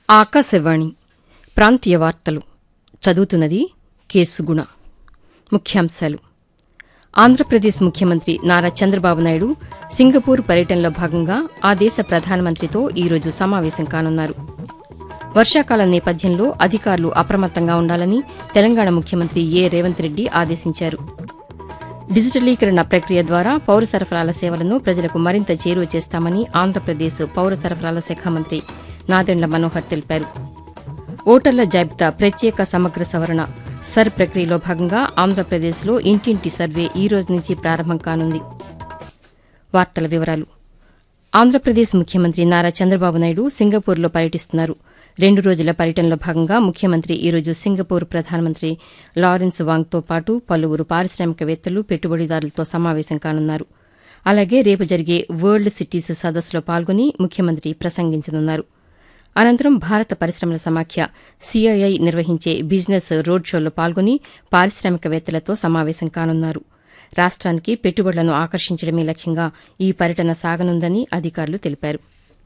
ఆకాశవాణి ప్రాంతీయ వార్తలు చదువుతున్నది కేసుగుణ ముఖ్యాంశాలు ఆంధ్రప్రదేశ్ ముఖ్యమంత్రి నారా చంద్రబాబు నాయుడు సింగపూర్ పర్యటనలో భాగంగా ఆ దేశ ప్రధానమంత్రితో ఈరోజు సమావేశం కానున్నారు వర్షాకాలం నేపథ్యంలో అధికారులు అప్రమత్తంగా ఉండాలని తెలంగాణ ముఖ్యమంత్రి ఏ రేవంత్ రెడ్డి ఆదేశించారు డిజిటలీకరణ ప్రక్రియ ద్వారా పౌర సరఫరాల సేవలను ప్రజలకు మరింత చేరువ చేస్తామని ఆంధ్రప్రదేశ్ పౌర సరఫరాల శాఖ మంత్రి నాదెండ్ల మనోహర్ తెలిపారు ఓటర్ల జాబితా ప్రత్యేక సమగ్ర సవరణ సర్ ప్రక్రియలో భాగంగా ఆంధ్రప్రదేశ్లో ఇంటింటి సర్వే ఈ రోజు నుంచి ప్రారంభం కానుంది వార్తల వివరాలు ఆంధ్రప్రదేశ్ ముఖ్యమంత్రి నారా చంద్రబాబు నాయుడు సింగపూర్లో పర్యటిస్తున్నారు రెండు రోజుల పర్యటనలో భాగంగా ముఖ్యమంత్రి ఈరోజు సింగపూర్ ప్రధానమంత్రి లారెన్స్ వాంగ్తో పాటు పలువురు పారిశ్రామికవేత్తలు పెట్టుబడిదారులతో సమావేశం కానున్నారు అలాగే రేపు జరిగే వరల్డ్ సిటీస్ సదస్సులో పాల్గొని ముఖ్యమంత్రి ప్రసంగించనున్నారు అనంతరం భారత పరిశ్రమల సమాఖ్య సీఐఐ నిర్వహించే బిజినెస్ రోడ్ షోలో పాల్గొని పారిశ్రామికవేత్తలతో సమావేశం కానున్నారు రాష్ట్రానికి పెట్టుబడులను ఆకర్షించడమే లక్ష్యంగా ఈ పర్యటన సాగనుందని అధికారులు తెలిపారు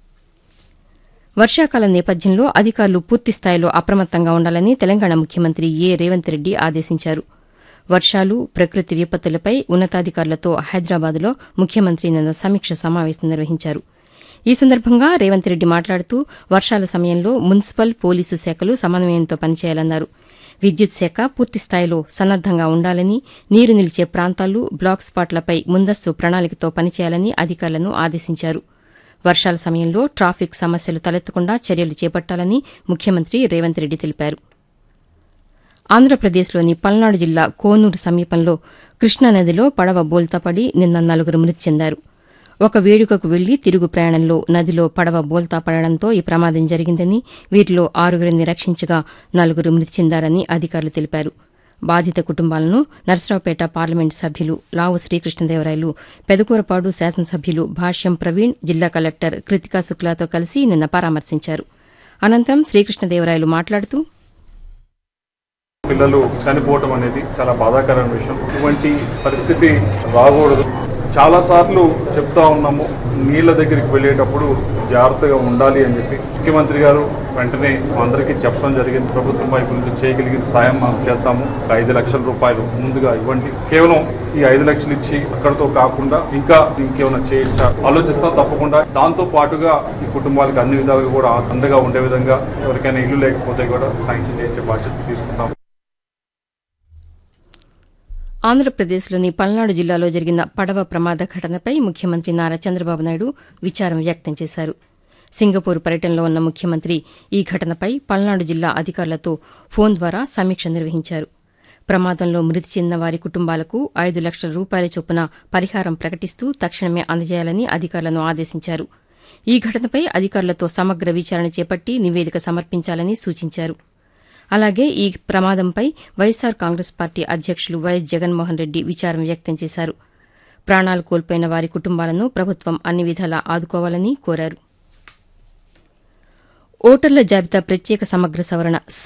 వర్షాకాలం నేపథ్యంలో అధికారులు పూర్తిస్థాయిలో అప్రమత్తంగా ఉండాలని తెలంగాణ ముఖ్యమంత్రి ఏ రేవంత్ రెడ్డి ఆదేశించారు వర్షాలు ప్రకృతి విపత్తులపై ఉన్నతాధికారులతో హైదరాబాద్లో ముఖ్యమంత్రి నిన్న సమీక్ష సమావేశం నిర్వహించారు ఈ సందర్భంగా రేవంత్ రెడ్డి మాట్లాడుతూ వర్షాల సమయంలో మున్సిపల్ పోలీసు శాఖలు సమన్వయంతో పనిచేయాలన్నారు విద్యుత్ శాఖ పూర్తిస్థాయిలో సన్నద్దంగా ఉండాలని నీరు నిలిచే ప్రాంతాలు బ్లాక్ స్పాట్లపై ముందస్తు ప్రణాళికతో పనిచేయాలని అధికారులను ఆదేశించారు వర్షాల సమయంలో ట్రాఫిక్ సమస్యలు తలెత్తకుండా చర్యలు చేపట్టాలని ముఖ్యమంత్రి రేవంత్ రెడ్డి తెలిపారు ఆంధ్రప్రదేశ్లోని పల్నాడు జిల్లా కోనూరు సమీపంలో కృష్ణానదిలో పడవ బోల్తాపడి నిన్న నలుగురు మృతి చెందారు ఒక వేడుకకు వెళ్లి తిరుగు ప్రయాణంలో నదిలో పడవ బోల్తా పడడంతో ఈ ప్రమాదం జరిగిందని వీరిలో ఆరుగురిని రక్షించగా నలుగురు మృతి చెందారని అధికారులు తెలిపారు బాధిత కుటుంబాలను నర్సరావుపేట పార్లమెంటు సభ్యులు లావు శ్రీకృష్ణదేవరాయలు పెదకూరపాడు శాసనసభ్యులు భాష్యం ప్రవీణ్ జిల్లా కలెక్టర్ కృతికా శుక్లాతో కలిసి నిన్న పరామర్శించారు అనంతరం శ్రీకృష్ణదేవరాయలు మాట్లాడుతూ పిల్లలు చనిపోవటం అనేది చాలా బాధాకరమైన విషయం ఇటువంటి పరిస్థితి రాకూడదు చాలా సార్లు చెప్తా ఉన్నాము నీళ్ళ దగ్గరికి వెళ్ళేటప్పుడు జాగ్రత్తగా ఉండాలి అని చెప్పి ముఖ్యమంత్రి గారు వెంటనే మా అందరికీ చెప్పడం జరిగింది ప్రభుత్వం వైపు నుంచి చేయగలిగిన సాయం మనం చేస్తాము ఒక ఐదు లక్షల రూపాయలు ముందుగా ఇవ్వండి కేవలం ఈ ఐదు లక్షలు ఇచ్చి అక్కడతో కాకుండా ఇంకా ఇంకేమైనా చేయొచ్చా ఆలోచిస్తాం తప్పకుండా దాంతో పాటుగా ఈ కుటుంబాలకు అన్ని విధాలుగా కూడా అండగా ఉండే విధంగా ఎవరికైనా ఇల్లు లేకపోతే కూడా శాంక్షన్ చేసే బాధ్యత తీసుకుంటాం ఆంధ్రప్రదేశ్లోని పల్నాడు జిల్లాలో జరిగిన పడవ ప్రమాద ఘటనపై ముఖ్యమంత్రి నారా చంద్రబాబు నాయుడు విచారం వ్యక్తం చేశారు సింగపూర్ పర్యటనలో ఉన్న ముఖ్యమంత్రి ఈ ఘటనపై పల్నాడు జిల్లా అధికారులతో ఫోన్ ద్వారా సమీక్ష నిర్వహించారు ప్రమాదంలో మృతి చెందిన వారి కుటుంబాలకు ఐదు లక్షల రూపాయల చొప్పున పరిహారం ప్రకటిస్తూ తక్షణమే అందజేయాలని అధికారులను ఆదేశించారు ఈ ఘటనపై అధికారులతో సమగ్ర విచారణ చేపట్టి నివేదిక సమర్పించాలని సూచించారు అలాగే ఈ ప్రమాదంపై వైఎస్సార్ కాంగ్రెస్ పార్టీ అధ్యక్షులు వైఎస్ జగన్మోహన్ రెడ్డి విచారం వ్యక్తం చేశారు ప్రాణాలు కోల్పోయిన వారి కుటుంబాలను ప్రభుత్వం అన్ని విధాలా ఆదుకోవాలని కోరారు ఓటర్ల జాబితా ప్రత్యేక సమగ్ర సవరణ